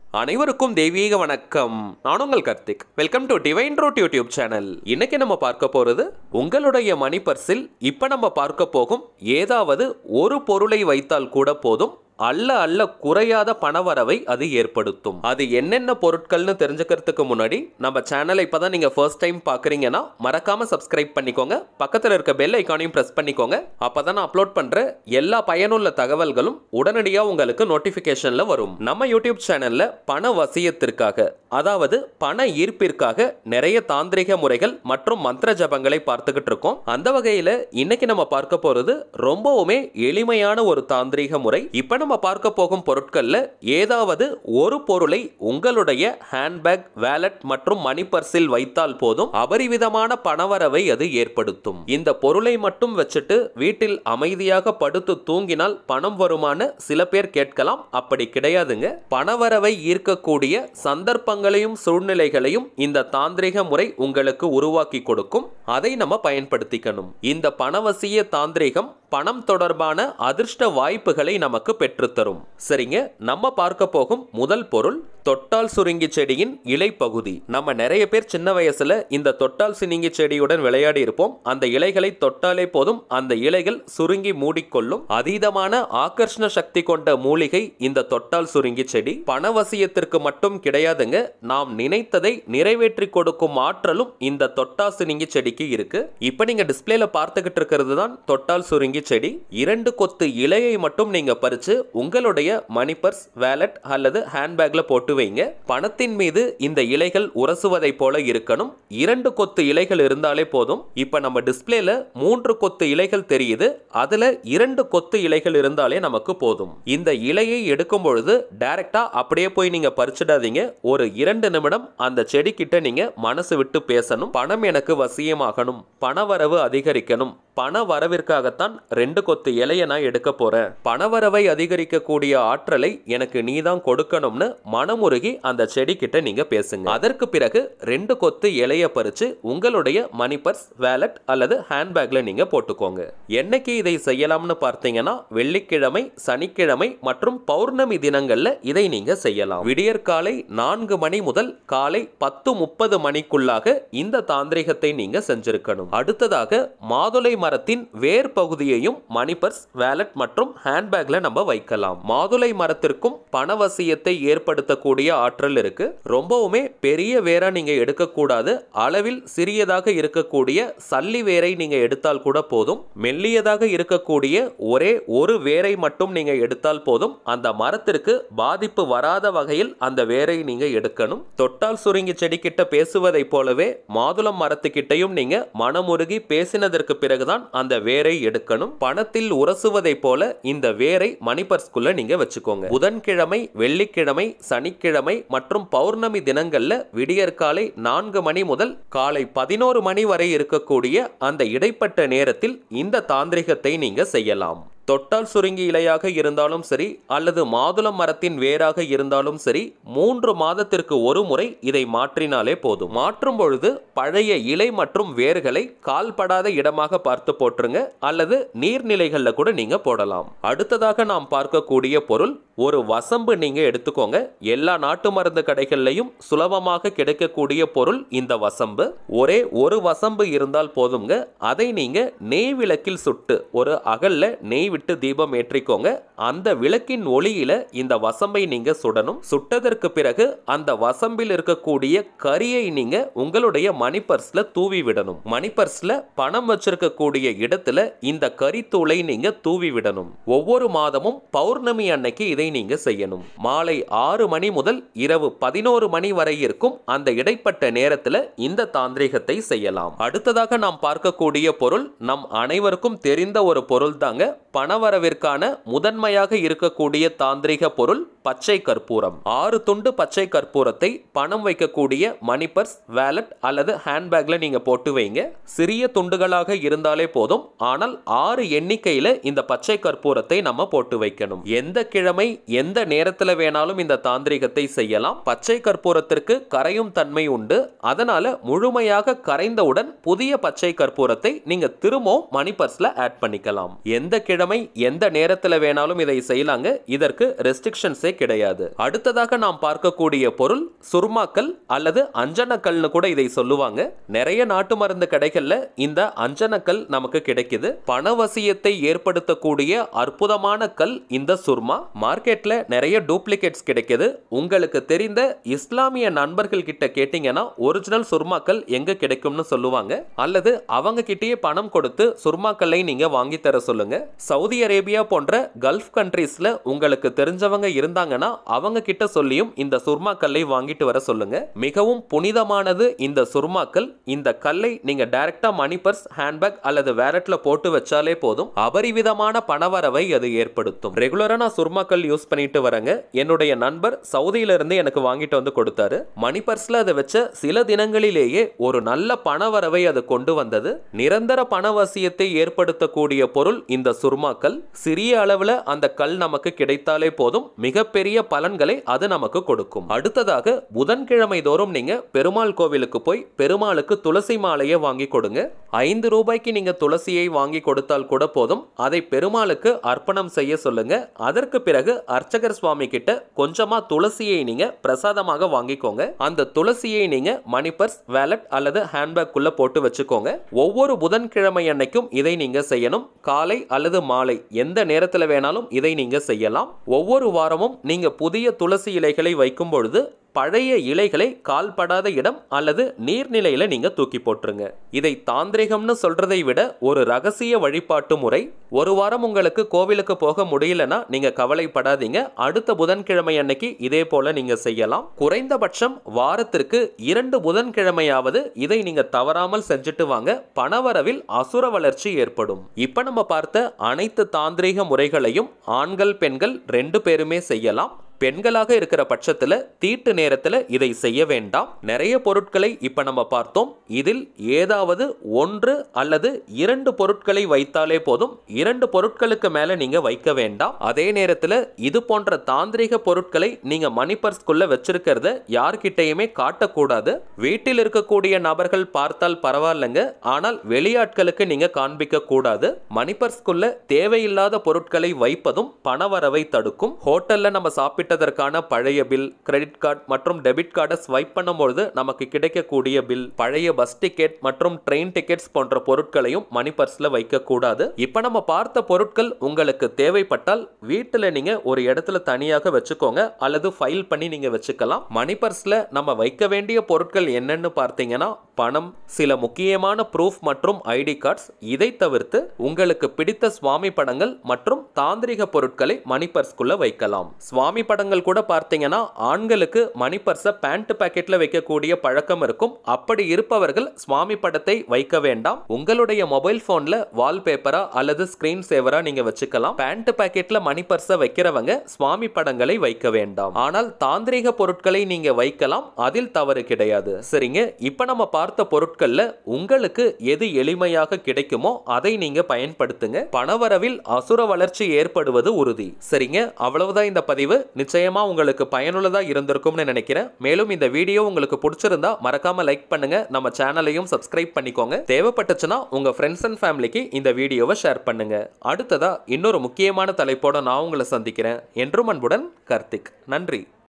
அனைவருக்கும் தெய்வீக வணக்கம் நான் உங்கள் Karthik welcome to divine road YouTube channel இன்னைக்கு நம்ம பார்க்க போறது உங்களுடைய மணி பர்ஸில் இப்ப நம்ம பார்க்க போகும் ஏதாவது ஒரு பொருளை வைத்தால் கூட போதும் அல்ல அல்ல குறையாத பணவரவை அது ஏற்படுத்தும் அது என்னென்ன பொருட்கள்னு தெரிஞ்சுக்கிறதுக்கு முன்னாடி நம்ம சேனலை இப்பதான் நீங்க ஃபர்ஸ்ட் டைம் பாக்குறீங்கன்னா மறக்காம சப்ஸ்கிரைப் பண்ணிக்கோங்க பக்கத்துல இருக்க பெல் ஐக்கானையும் பிரஸ் பண்ணிக்கோங்க அப்பதான் நான் அப்லோட் பண்ற எல்லா பயனுள்ள தகவல்களும் உடனடியா உங்களுக்கு நோட்டிபிகேஷன்ல வரும் நம்ம யூடியூப் சேனல்ல பண வசியத்திற்காக அதாவது பண ஈர்ப்பிற்காக நிறைய தாந்திரிக முறைகள் மற்றும் மந்திர ஜபங்களை பார்த்துக்கிட்டு இருக்கோம் அந்த வகையில இன்னைக்கு நம்ம பார்க்க போறது ரொம்பவுமே எளிமையான ஒரு தாந்திரிக முறை இப்ப நம்ம பார்க்க போகும் பொருட்கள்ல ஏதாவது ஒரு பொருளை உங்களுடைய ஹேண்ட்பேக் வேலட் மற்றும் மணி பர்ஸில் வைத்தால் போதும் அபரிவிதமான பணவரவை அது ஏற்படுத்தும் இந்த பொருளை மட்டும் வச்சுட்டு வீட்டில் அமைதியாக படுத்து தூங்கினால் பணம் வருமானு சில பேர் கேட்கலாம் அப்படி கிடையாதுங்க பணவரவை ஈர்க்கக்கூடிய சந்தர்ப்பங்களையும் சூழ்நிலைகளையும் இந்த தாந்திரிக முறை உங்களுக்கு உருவாக்கி கொடுக்கும் அதை நம்ம பயன்படுத்திக்கணும் இந்த பணவசிய தாந்திரிகம் பணம் தொடர்பான அதிர்ஷ்ட வாய்ப்புகளை நமக்கு பெற்றுத்தரும் சரிங்க நம்ம பார்க்க போகும் முதல் பொருள் தொட்டால் சுருங்கி செடியின் இலை பகுதி நம்ம நிறைய பேர் சின்ன வயசுல இந்த தொட்டால் சுருங்கி செடியுடன் விளையாடி இருப்போம் அந்த இலைகளை தொட்டாலே போதும் அந்த இலைகள் சுருங்கி மூடிக்கொள்ளும் அதீதமான ஆகர்ஷண சக்தி கொண்ட மூலிகை இந்த தொட்டால் சுருங்கி செடி பணவசியத்திற்கு மட்டும் கிடையாதுங்க நாம் நினைத்ததை நிறைவேற்றி கொடுக்கும் ஆற்றலும் இந்த தொட்டா சுருங்கி செடிக்கு இருக்கு இப்ப நீங்க டிஸ்பிளேல பார்த்துக்கிட்டு இருக்கிறது தான் தொட்டால் சுருங்கி செடி இரண்டு கொத்து இலையை மட்டும் நீங்க பறிச்சு உங்களுடைய மணி பர்ஸ் வேலட் அல்லது ஹேண்ட்பேக்ல போட்டு வைங்க பணத்தின் மீது இந்த இலைகள் உரசுவதை போல இருக்கணும் இரண்டு கொத்து இலைகள் இருந்தாலே போதும் இப்ப நம்ம டிஸ்பிளேல மூன்று கொத்து இலைகள் தெரியுது அதுல இரண்டு கொத்து இலைகள் இருந்தாலே நமக்கு போதும் இந்த இலையை எடுக்கும் பொழுது டைரக்டா அப்படியே போய் நீங்க பறிச்சிடாதீங்க ஒரு இரண்டு நிமிடம் அந்த செடி கிட்ட நீங்க மனசு விட்டு பேசணும் பணம் எனக்கு வசியமாகணும் பணவரவு அதிகரிக்கணும் பண வரவிற்காகத்தான் ரெண்டு கொத்து இலைய நான் எடுக்க போறேன் பணவரவை அதிகரிக்கக்கூடிய ஆற்றலை எனக்கு நீ தான் கொடுக்கணும்னு மனமுருகி அந்த செடி கிட்ட நீங்க பேசுங்க அதற்கு பிறகு ரெண்டு கொத்து இலைய பறிச்சு உங்களுடைய மணி பர்ஸ் வேலட் அல்லது ஹேண்ட்பேக்ல நீங்க போட்டுக்கோங்க என்னைக்கு இதை செய்யலாம்னு பார்த்தீங்கன்னா வெள்ளிக்கிழமை சனிக்கிழமை மற்றும் பௌர்ணமி தினங்கள்ல இதை நீங்க செய்யலாம் விடியற்காலை நான்கு மணி முதல் காலை பத்து முப்பது மணிக்குள்ளாக இந்த தாந்திரிகத்தை நீங்க செஞ்சிருக்கணும் அடுத்ததாக மாதுளை மரத்தின் வேர் பகுதியையும் மணி பர்ஸ் வேலட் மற்றும் ஹேண்ட்பேக்ல நம்ம வைக்கலாம் மாதுளை மரத்திற்கும் பணவசியத்தை ஏற்படுத்தக்கூடிய ஆற்றல் இருக்கு ரொம்பவுமே பெரிய வேரா நீங்க எடுக்கக்கூடாது அளவில் சிறியதாக இருக்கக்கூடிய சல்லி வேரை நீங்க எடுத்தால் கூட போதும் மெல்லியதாக இருக்கக்கூடிய ஒரே ஒரு வேரை மட்டும் நீங்க எடுத்தால் போதும் அந்த மரத்திற்கு பாதிப்பு வராத வகையில் அந்த வேரை நீங்க எடுக்கணும் தொட்டால் சுருங்கி செடி கிட்ட பேசுவதை போலவே மாதுளம் மரத்துக்கிட்டையும் நீங்க மனமுருகி பேசினதற்கு பிறகுதான் அந்த வேரை எடுக்கணும் பணத்தில் உரசுவதை போல இந்த வேரை மணிபர்ஸ்குள்ள நீங்க வச்சுக்கோங்க புதன்கிழமை வெள்ளிக்கிழமை சனிக்கிழமை மற்றும் பௌர்ணமி தினங்கள்ல விடியற்காலை நான்கு மணி முதல் காலை பதினோரு மணி வரை இருக்கக்கூடிய அந்த இடைப்பட்ட நேரத்தில் இந்த தாந்திரிகத்தை நீங்க செய்யலாம் தொட்டால் சுருங்கி இலையாக இருந்தாலும் சரி அல்லது மாதுளம் மரத்தின் வேராக இருந்தாலும் சரி மூன்று மாதத்திற்கு ஒரு முறை இதை மாற்றினாலே போதும் மாற்றும் பொழுது பழைய இலை மற்றும் வேர்களை கால்படாத இடமாக பார்த்து போட்டுருங்க அல்லது நீர்நிலைகளில் கூட நீங்க போடலாம் அடுத்ததாக நாம் பார்க்கக்கூடிய பொருள் ஒரு வசம்பு நீங்க எடுத்துக்கோங்க எல்லா நாட்டு மருந்து கடைகள்லையும் சுலபமாக கிடைக்கக்கூடிய பொருள் இந்த வசம்பு ஒரே ஒரு வசம்பு இருந்தால் போதுங்க அதை நீங்க நெய் விளக்கில் சுட்டு ஒரு அகல்ல நெய் விட்டு தீபம் ஏற்றிக்கோங்க அந்த விளக்கின் ஒளியில இந்த வசம்பை நீங்க சுடணும் சுட்டதற்கு பிறகு அந்த வசம்பில் இருக்கக்கூடிய கரியை நீங்க உங்களுடைய மணி பர்ஸ்ல தூவி விடணும் மணி பர்ஸ்ல பணம் வச்சிருக்கக்கூடிய இடத்துல இந்த கரித்தூளை நீங்க தூவி விடணும் ஒவ்வொரு மாதமும் பௌர்ணமி அன்னைக்கு இதை நீங்க செய்யணும் மாலை ஆறு மணி முதல் இரவு பதினோரு மணி வரை இருக்கும் அந்த இடைப்பட்ட நேரத்துல இந்த தாந்திரிகத்தை செய்யலாம் அடுத்ததாக நாம் பார்க்கக்கூடிய பொருள் நம் அனைவருக்கும் தெரிந்த ஒரு பொருள் தாங்க பணவரவிற்கான முதன்மையாக இருக்கக்கூடிய தாந்திரிக பொருள் பச்சை கற்பூரம் ஆறு துண்டு பச்சை கற்பூரத்தை பணம் வைக்கக்கூடிய மணி பர்ஸ் வேலட் அல்லது ஹேண்ட்பேக்ல நீங்க போட்டு வைங்க சிறிய துண்டுகளாக இருந்தாலே போதும் ஆனால் ஆறு எண்ணிக்கையில இந்த பச்சை கற்பூரத்தை நம்ம போட்டு வைக்கணும் எந்த கிழமை எந்த நேரத்துல வேணாலும் இந்த தாந்திரிகத்தை செய்யலாம் பச்சை கற்பூரத்திற்கு கரையும் தன்மை உண்டு அதனால முழுமையாக கரைந்தவுடன் புதிய பச்சை கற்பூரத்தை நீங்க திரும்பவும் மணி பர்ஸ்ல ஆட் பண்ணிக்கலாம் எந்த கிழமை வெள்ளிக்கிழமை எந்த நேரத்துல வேணாலும் இதை செய்யலாங்க இதற்கு ரெஸ்ட்ரிக்ஷன்ஸே கிடையாது அடுத்ததாக நாம் பார்க்கக்கூடிய பொருள் சுர்மாக்கல் அல்லது அஞ்சனக்கல்னு கூட இதை சொல்லுவாங்க நிறைய நாட்டு மருந்து கடைகள்ல இந்த அஞ்சனக்கல் நமக்கு கிடைக்குது பணவசியத்தை ஏற்படுத்தக்கூடிய அற்புதமான கல் இந்த சுர்மா மார்க்கெட்ல நிறைய டூப்ளிகேட்ஸ் கிடைக்குது உங்களுக்கு தெரிந்த இஸ்லாமிய நண்பர்கள் கிட்ட கேட்டீங்கன்னா ஒரிஜினல் சுர்மாக்கள் எங்க கிடைக்கும்னு சொல்லுவாங்க அல்லது அவங்க கிட்டயே பணம் கொடுத்து சுர்மாக்கல்லை நீங்க வாங்கி தர சொல்லுங்க சவுதி அரேபியா போன்ற கல்ஃப் கண்ட்ரீஸ்ல உங்களுக்கு தெரிஞ்சவங்க இருந்தாங்கன்னா அவங்க கிட்ட சொல்லியும் இந்த சுர்மாக்கல்லை வாங்கிட்டு வர சொல்லுங்க மிகவும் புனிதமானது இந்த சுர்மாக்கல் இந்த கல்லை நீங்க டைரக்டா மணி பர்ஸ் ஹேண்ட்பேக் அல்லது வேலட்ல போட்டு வச்சாலே போதும் அபரிவிதமான பணவரவை அது ஏற்படுத்தும் ரெகுலரா நான் சுர்மாக்கல் யூஸ் பண்ணிட்டு வரேங்க என்னுடைய நண்பர் சவுதியில இருந்து எனக்கு வாங்கிட்டு வந்து கொடுத்தாரு மணி பர்ஸ்ல அதை வச்ச சில தினங்களிலேயே ஒரு நல்ல பணவரவை அது கொண்டு வந்தது நிரந்தர பணவசியத்தை ஏற்படுத்தக்கூடிய பொருள் இந்த சுர்மாக்கல் சிறிய அளவுல அந்த கல் நமக்கு கிடைத்தாலே போதும் மிகப்பெரிய பலன்களை அது நமக்கு கொடுக்கும் அடுத்ததாக புதன்கிழமை தோறும் நீங்க பெருமாள் கோவிலுக்கு போய் பெருமாளுக்கு துளசி மாலையை வாங்கி கொடுங்க ஐந்து ரூபாய்க்கு நீங்க துளசியை வாங்கி கொடுத்தால் கூட போதும் அதை பெருமாளுக்கு அர்ப்பணம் செய்ய சொல்லுங்க அதற்கு பிறகு அர்ச்சகர் சுவாமி கிட்ட கொஞ்சமா துளசியை நீங்க பிரசாதமாக வாங்கிக்கோங்க அந்த துளசியை நீங்க மணி பர்ஸ் வேலட் அல்லது ஹேண்ட்பேக் குள்ள போட்டு வச்சுக்கோங்க ஒவ்வொரு புதன்கிழமை அன்னைக்கும் இதை நீங்க செய்யணும் காலை அல்லது மாலை எந்த நேரத்துல வேணாலும் இதை நீங்க செய்யலாம் ஒவ்வொரு வாரமும் நீங்க புதிய துளசி இலைகளை வைக்கும் பொழுது பழைய இலைகளை கால்படாத இடம் அல்லது நீர்நிலையில நீங்க தூக்கி போட்டுருங்க இதை தாந்திரிகம்னு சொல்றதை விட ஒரு ரகசிய வழிபாட்டு முறை ஒரு வாரம் உங்களுக்கு கோவிலுக்கு போக முடியலன்னா நீங்க கவலைப்படாதீங்க அடுத்த புதன்கிழமை அன்னைக்கு இதே போல நீங்க செய்யலாம் குறைந்தபட்சம் வாரத்திற்கு இரண்டு புதன்கிழமையாவது இதை நீங்க தவறாமல் செஞ்சுட்டு வாங்க பணவரவில் அசுர வளர்ச்சி ஏற்படும் இப்ப நம்ம பார்த்த அனைத்து தாந்திரீக முறைகளையும் ஆண்கள் பெண்கள் ரெண்டு பேருமே செய்யலாம் பெண்களாக இருக்கிற பட்சத்துல தீட்டு நேரத்துல இதை செய்ய வேண்டாம் நிறைய பொருட்களை இப்ப நம்ம பார்த்தோம் இதில் ஏதாவது ஒன்று அல்லது இரண்டு பொருட்களை வைத்தாலே போதும் இரண்டு பொருட்களுக்கு மேல நீங்க வைக்க வேண்டாம் அதே நேரத்துல இது போன்ற தாந்திரிக பொருட்களை நீங்க மணி பர்ஸ்குள்ள வச்சிருக்கிறத யார்கிட்டயுமே காட்டக்கூடாது வீட்டில் இருக்கக்கூடிய நபர்கள் பார்த்தால் பரவாயில்லைங்க ஆனால் வெளியாட்களுக்கு நீங்க காண்பிக்க கூடாது மணி பர்ஸ்குள்ள தேவையில்லாத பொருட்களை வைப்பதும் பணவரவை தடுக்கும் ஹோட்டல்ல நம்ம சாப்பிட்டு சாப்பிட்டதற்கான பழைய பில் கிரெடிட் கார்டு மற்றும் டெபிட் கார்டை ஸ்வைப் பண்ணும்பொழுது நமக்கு கிடைக்கக்கூடிய பில் பழைய பஸ் டிக்கெட் மற்றும் ட்ரெயின் டிக்கெட்ஸ் போன்ற பொருட்களையும் மணி பர்ஸ்ல வைக்கக்கூடாது இப்போ நம்ம பார்த்த பொருட்கள் உங்களுக்கு தேவைப்பட்டால் வீட்டில் நீங்க ஒரு இடத்துல தனியாக வச்சுக்கோங்க அல்லது ஃபைல் பண்ணி நீங்க வச்சுக்கலாம் மணி பர்ஸ்ல நம்ம வைக்க வேண்டிய பொருட்கள் என்னன்னு பார்த்தீங்கன்னா பணம் சில முக்கியமான ப்ரூஃப் மற்றும் ஐடி கார்ட்ஸ் இதை தவிர்த்து உங்களுக்கு பிடித்த சுவாமி படங்கள் மற்றும் தாந்திரிக பொருட்களை மணி பர்ஸ்குள்ள வைக்கலாம் சுவாமி படங்கள் கூட பார்த்தீங்கன்னா ஆண்களுக்கு மணி பர்ஸை பேண்ட் பாக்கெட்ல வைக்கக்கூடிய பழக்கம் இருக்கும் அப்படி இருப்பவர்கள் சுவாமி படத்தை வைக்க வேண்டாம் உங்களுடைய மொபைல் போன்ல வால்பேப்பரா அல்லது ஸ்கிரீன் சேவரா நீங்க வச்சுக்கலாம் பேண்ட் பாக்கெட்ல மணி பர்ஸை வைக்கிறவங்க சுவாமி படங்களை வைக்க வேண்டாம் ஆனால் தாந்திரிக பொருட்களை நீங்க வைக்கலாம் அதில் தவறு கிடையாது சரிங்க இப்ப நம்ம பார்த்த பொருட்கள்ல உங்களுக்கு எது எளிமையாக கிடைக்குமோ அதை நீங்க பயன்படுத்துங்க பணவரவில் அசுர வளர்ச்சி ஏற்படுவது உறுதி சரிங்க அவ்வளவுதான் இந்த பதிவு நிச்சயமா உங்களுக்கு பயனுள்ளதா இருந்திருக்கும்னு நினைக்கிறேன் மேலும் இந்த வீடியோ உங்களுக்கு பிடிச்சிருந்தா மறக்காம லைக் பண்ணுங்க நம்ம சேனலையும் சப்ஸ்கிரைப் பண்ணிக்கோங்க தேவைப்பட்டுச்சுன்னா உங்க ஃப்ரெண்ட்ஸ் அண்ட் ஃபேமிலிக்கு இந்த வீடியோவை ஷேர் பண்ணுங்க அடுத்ததா இன்னொரு முக்கியமான தலைப்போட நான் உங்களை சந்திக்கிறேன் என்றும் அன்புடன் கார்த்திக் நன்றி